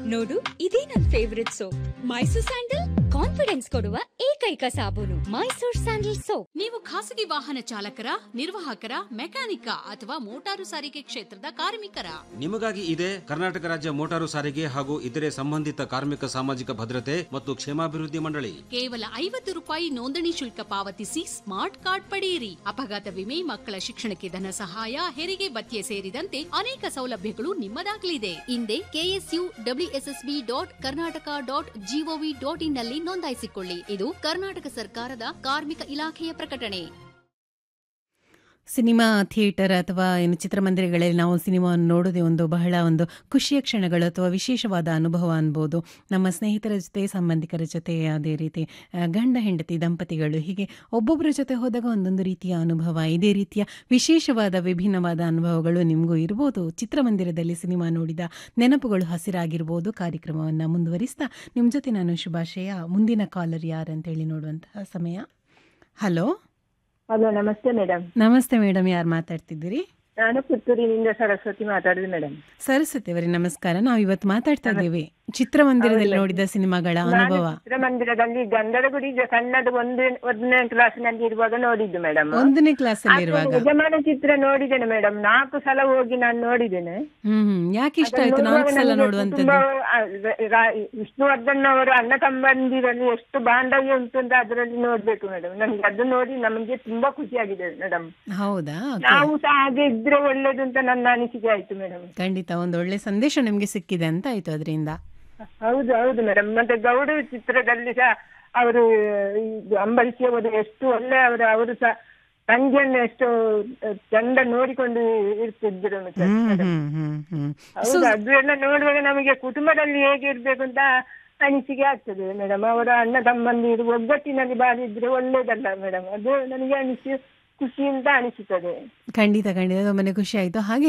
ನೋಡು ಇದೇ ನನ್ favourite soap Mysore sandal confidence ಕೊಡುವ ಏಕೈಕ ಸಾಬೂನು ಮೈಸೂರ್ ಸ್ಯಾಂಡಲ್ ಸೋಪ್ ನೀವು ಖಾಸಗಿ ವಾಹನ ಚಾಲಕರ ನಿರ್ವಾಹಕರ ಮೆಕ್ಯಾನಿಕ ಅಥವಾ ಮೋಟಾರು ಸಾರಿಗೆ ಕ್ಷೇತ್ರದ ಕಾರ್ಮಿಕರ ನಿಮಗಾಗಿ ಇದೆ ಕರ್ನಾಟಕ ರಾಜ್ಯ ಮೋಟಾರು ಸಾರಿಗೆ ಹಾಗೂ ಇತರೆ ಸಂಬಂಧಿತ ಕಾರ್ಮಿಕ ಸಾಮಾಜಿಕ ಭದ್ರತೆ ಮತ್ತು ಕ್ಷೇಮಾಭಿವೃದ್ಧಿ ಮಂಡಳಿ ಕೇವಲ ಐವತ್ತು ರೂಪಾಯಿ ನೋಂದಣಿ ಶುಲ್ಕ ಪಾವತಿಸಿ ಸ್ಮಾರ್ಟ್ ಕಾರ್ಡ್ ಪಡೆಯಿರಿ ಅಪಘಾತ ವಿಮೆ ಮಕ್ಕಳ ಶಿಕ್ಷಣಕ್ಕೆ ಧನ ಸಹಾಯ ಹೆರಿಗೆ ಭತ್ಯೆ ಸೇರಿದಂತೆ ಅನೇಕ ಸೌಲಭ್ಯಗಳು ನಿಮ್ಮದಾಗಲಿದೆ ಹಿಂದೆ KSU WSSB dot Karnataka dot GOV dot in ನಲ್ಲಿ ನೋಂದಾಯಿಸಿಕೊಳ್ಳಿ ಇದು ಕರ್ನಾಟಕ ಸರ್ಕಾರದ ಕಾರ್ಮಿಕ ಇಲಾಖೆಯ ಪ್ರಕಟಣೆ ಸಿನಿಮಾ ಥಿಯೇಟರ್ ಅಥವಾ ಏನು ಚಿತ್ರಮಂದಿರಗಳಲ್ಲಿ ನಾವು ಸಿನಿಮಾವನ್ನು ನೋಡೋದೇ ಒಂದು ಬಹಳ ಒಂದು ಖುಷಿಯ ಕ್ಷಣಗಳು ಅಥವಾ ವಿಶೇಷವಾದ ಅನುಭವ ಅನ್ಬೋದು ನಮ್ಮ ಸ್ನೇಹಿತರ ಜೊತೆ ಸಂಬಂಧಿಕರ ಜೊತೆ ಅದೇ ರೀತಿ ಆ, ಗಂಡ ಹೆಂಡತಿ ದಂಪತಿಗಳು ಹೀಗೆ ಒಬ್ಬೊಬ್ಬರ ಜೊತೆ ಹೋದಾಗ ಒಂದೊಂದು ರೀತಿಯ ಅನುಭವ ಇದೇ ರೀತಿಯ ವಿಶೇಷವಾದ ವಿಭಿನ್ನವಾದ ಅನುಭವಗಳು ನಿಮಗೂ ಇರ್ಬೋದು ಚಿತ್ರಮಂದಿರದಲ್ಲಿ ಸಿನಿಮಾ ನೋಡಿದ ನೆನಪುಗಳು ಹಸಿರಾಗಿರ್ಬೋದು ಕಾರ್ಯಕ್ರಮವನ್ನು ಮುಂದುವರಿಸ್ತಾ ನಿಮ್ಮ ಜೊತೆ ನಾನು ಶುಭಾಶಯ ಮುಂದಿನ ಕಾಲರ್ ಯಾರು ಅಂತೇಳಿ ನೋಡುವಂತಹ ಸಮಯ ಹಲೋ ಹಲೋ ನಮಸ್ತೆ ಮೇಡಮ್ ನಮಸ್ತೆ ಮೇಡಮ್ ಯಾರು ಮಾತಾಡ್ತಿದ್ದೀರಿ ನಾನು ಪುತ್ತೂರಿನಿಂದ ಸರಸ್ವತಿ ಮಾತಾಡುದು ಮೇಡಮ್ ಸರಸ್ವತಿ ಅವರೇ ನಮಸ್ಕಾರ ನಾವು ಇವತ್ತು ಮಾತಾಡ್ತಾ ಇದ್ದೇವೆ ಚಿತ್ರಮಂದಿರದಲ್ಲಿ ಹೌದು. ನೋಡಿದ ಸಿನಿಮಾಗಳ ನಾನು ಅನುಭವ ಚಿತ್ರಮಂದಿರದಲ್ಲಿ ಗಂಧದ ಗುಡಿ ಜ- ಸಣ್ಣದು ಒಂದು ಒಂದನೇ ಕ್ಲಾಸಿನಲ್ಲಿ ಇರುವಾಗ ನೋಡಿದ್ದು ಮೇಡಮ್ ಒಂದನೇ ಕ್ಲಾಸ್ ಅಲ್ಲಿ ಇರುವಾಗ ಯಜಮಾನ ಚಿತ್ರ ನೋಡಿದ್ದೇನೆ ಮೇಡಮ್ ನಾಲ್ಕು ಸಲ ಹೋಗಿ ನಾನು ನೋಡಿದ್ದೇನೆ ಹ್ಮ್ ಹ್ಮ್ ಯಾಕೆ ಇಷ್ಟ ಅದನ್ನು ಆಯ್ತು ನೋಡುವಾಗ ನಾಲ್ಕು ಸಲ ನನಗೆ ನೋಡುವಂತದ್ದು ತುಂಬಾ, ಆ, ರಾ- ವಿಷ್ಣುವರ್ಧನ್ ಅವರು ಅಣ್ಣ ತಮ್ಮಂದಿರಲ್ಲಿ ಎಷ್ಟು ಬಾಂಧವ್ಯ ಉಂಟು ಅಂತ ಅದರಲ್ಲಿ ನೋಡ್ಬೇಕು ಮೇಡಮ್ ನನಗೆ ಅದು ನೋಡಿ ನಮಗೆ ತುಂಬಾ ಖುಷಿಯಾಗಿದೆ ಮೇಡಮ್ ಹೌದಾ Okay. ನಾವು ಸಹ ಹಾಗೆ ಇದ್ರೆ ಒಳ್ಳೇದು ಅಂತ ನನ್ನ ಅನಿಸಿಕೆ ಆಯ್ತು ಮೇಡಮ್ ಖಂಡಿತ ಒಂದು ಒಳ್ಳೆ ಸಂದೇಶ ನಿಮ್ಗೆ ಸಿಕ್ಕಿದೆ ಅಂತ ಆಯ್ತು ಅದರಿಂದ ಹೌದು ಹೌದು ಮೇಡಮ್ ಮತ್ತೆ ಗೌಡ ಚಿತ್ರದಲ್ಲಿ ಸಹ ಅವರು ಇದು ಅಂಬರೀಷ್ ಅವರು ಎಷ್ಟು ಒಳ್ಳೆ ಅವರು ಅವರು ಸಹ ತಂಗಿಯನ್ನು ಎಷ್ಟು ಚಂದ ನೋಡಿಕೊಂಡು ಇರ್ತಿದ್ರು ಮತ್ತೆ. ಹ್ಮ್ ಹ್ಮ್ ಹ್ಮ್ ಹ್ಮ್ ಹೌದು ಅದು ಎಲ್ಲ ನೋಡುವಾಗ ನಮಗೆ ಕುಟುಂಬದಲ್ಲಿ ಹೇಗೆ ಇರ್ಬೇಕು ಅಂತ ಅನಿಸಿಕೆ ಆಗ್ತದೆ ಮೇಡಮ್ ಅವರ ಅಣ್ಣ ತಮ್ಮಂದಿರು ಒಗ್ಗಟ್ಟಿನಲ್ಲಿ ಬಾಳಿದ್ರೆ ಒಳ್ಳೇದಲ್ಲ ಮೇಡಮ್ ಅದು ನನಗೆ ಅನಿಸಿ ಖುಷಿ ಅಂತ ಅನಿಸುತ್ತದೆ ಖಂಡಿತ ಖಂಡಿತ ತುಂಬಾನೇ ಖುಷಿ ಆಯ್ತು ಹಾಗೆ